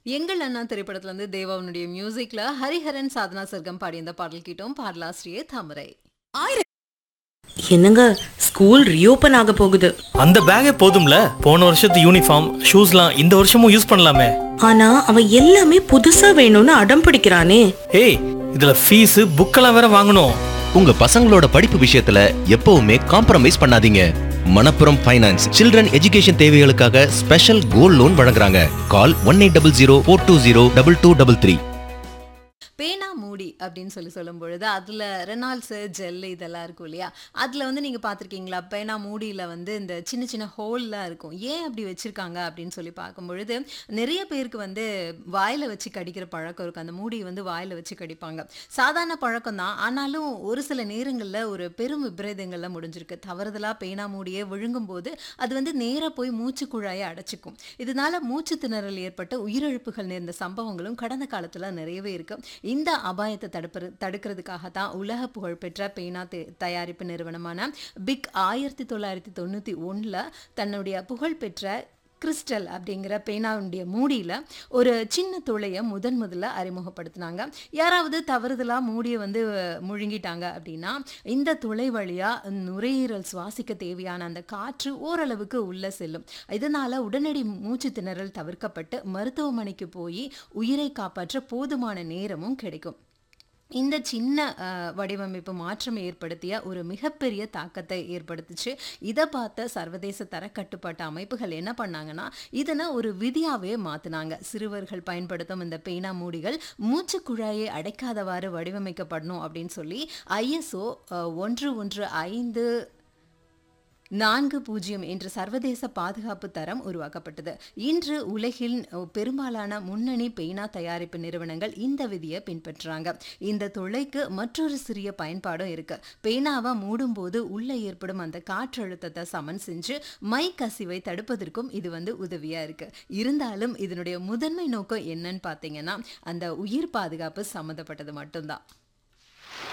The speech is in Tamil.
எங்கள் அண்ணா திரைப்படத்துல இருந்து தேவாவுடைய மியூசிக்ல ஹரிஹரன் சாதனா சர்க்கம் பாடிய இந்த பாடல் கேட்டோம் பாடலாசிரியை தாமரை என்னங்க ஸ்கூல் ரீஓபன் ஆக போகுது அந்த பேக்கே போதும்ல போன வருஷத்து யூனிஃபார்ம் ஷூஸ்லாம் இந்த வருஷமும் யூஸ் பண்ணலாமே ஆனா அவன் எல்லாமே புதுசா வேணும்னு அடம் பிடிக்கிறானே ஏய் இதுல ஃபீஸ் புக்கெல்லாம் வேற வாங்கணும் உங்க பசங்களோட படிப்பு விஷயத்துல எப்பவுமே காம்ப்ரமைஸ் பண்ணாதீங்க மணப்புரம் ஃபைனான்ஸ் சில்ட்ரன் எஜுகேஷன் தேவைகளுக்காக ஸ்பெஷல் கோல்ட் லோன் வழங்குறாங்க call one eight double zero four two zero double two double three பேனா மூடி அப்படின்னு சொல்லி சொல்லும் பொழுது அதில் ரெனால்ட்ஸு ஜெல் இதெல்லாம் இருக்கும் இல்லையா அதில் வந்து நீங்கள் பார்த்துருக்கீங்களா பேனா மூடியில் வந்து இந்த சின்ன சின்ன ஹோல்லாம் இருக்கும் ஏன் அப்படி வச்சுருக்காங்க அப்படின்னு சொல்லி பார்க்கும் பொழுது நிறைய பேருக்கு வந்து வாயில் வச்சு கடிக்கிற பழக்கம் இருக்கும் அந்த மூடியை வந்து வாயில் வச்சு கடிப்பாங்க சாதாரண பழக்கம் தான் ஆனாலும் ஒரு சில நேரங்களில் ஒரு பெரும் விபரீதங்கள்ல முடிஞ்சிருக்கு தவறுதலாக பேனா மூடியை விழுங்கும் போது அது வந்து நேராக போய் மூச்சு குழாயை அடைச்சிக்கும் இதனால மூச்சு திணறல் ஏற்பட்ட உயிரிழப்புகள் நேர்ந்த சம்பவங்களும் கடந்த காலத்தில் நிறையவே இருக்கு இந்த அபாயத்தை தடுப்பது தடுக்கிறதுக்காக தான் உலக புகழ்பெற்ற பேனா தே- தயாரிப்பு நிறுவனமான பிக் ஆயிரத்தி தொள்ளாயிரத்தி தொண்ணூற்றி ஒன்றில் தன்னுடைய புகழ்பெற்ற கிறிஸ்டல் அப்படிங்கிற பேனாவுடைய மூடியில் ஒரு சின்ன துளையை முதன் முதல்ல அறிமுகப்படுத்தினாங்க யாராவது தவறுதலாக மூடியை வந்து முழுங்கிட்டாங்க அப்படின்னா இந்த துளை வழியாக நுரையீரல் சுவாசிக்க தேவையான அந்த காற்று ஓரளவுக்கு உள்ளே செல்லும் இதனால் உடனடி மூச்சு திணறல் தவிர்க்கப்பட்டு மருத்துவமனைக்கு போய் உயிரை காப்பாற்ற போதுமான நேரமும் கிடைக்கும் இந்த சின்ன அஹ், வடிவமைப்பு மாற்றம் ஏற்படுத்திய ஒரு மிகப்பெரிய தாக்கத்தை ஏற்படுத்துச்சு இதை பார்த்த சர்வதேச தரக்கட்டுப்பாட்டு அமைப்புகள் என்ன பண்ணாங்கன்னா இதனை ஒரு விதியாவே மாத்தினாங்க சிறுவர்கள் பயன்படுத்தும் இந்த பேனா மூடிகள் மூச்சு குழாயை அடைக்காதவாறு வடிவமைக்கப்படணும் அப்படின்னு சொல்லி ஐஎஸ்ஓ ஒன்று ஒன்று ஐந்து நான்கு பூஜ்ஜியம் என்ற சர்வதேச பாதுகாப்பு தரம் உருவாக்கப்பட்டது இன்று உலகில் அஹ், பெரும்பாலான முன்னணி பேனா தயாரிப்பு நிறுவனங்கள் இந்த விதியை பின்பற்றுறாங்க இந்த துளைக்கு மற்றொரு சிறிய பயன்பாடும் இருக்கு பேனாவை மூடும்போது உள்ள ஏற்படும் அந்த காற்றழுத்தத்தை சமன் செஞ்சு மை கசிவை தடுப்பதற்கும் இது வந்து உதவியா இருக்கு இருந்தாலும் இதனுடைய முதன்மை நோக்கம் என்னன்னு பார்த்தீங்கன்னா அந்த உயிர் பாதுகாப்பு சம்மந்தப்பட்டது மட்டும்தான்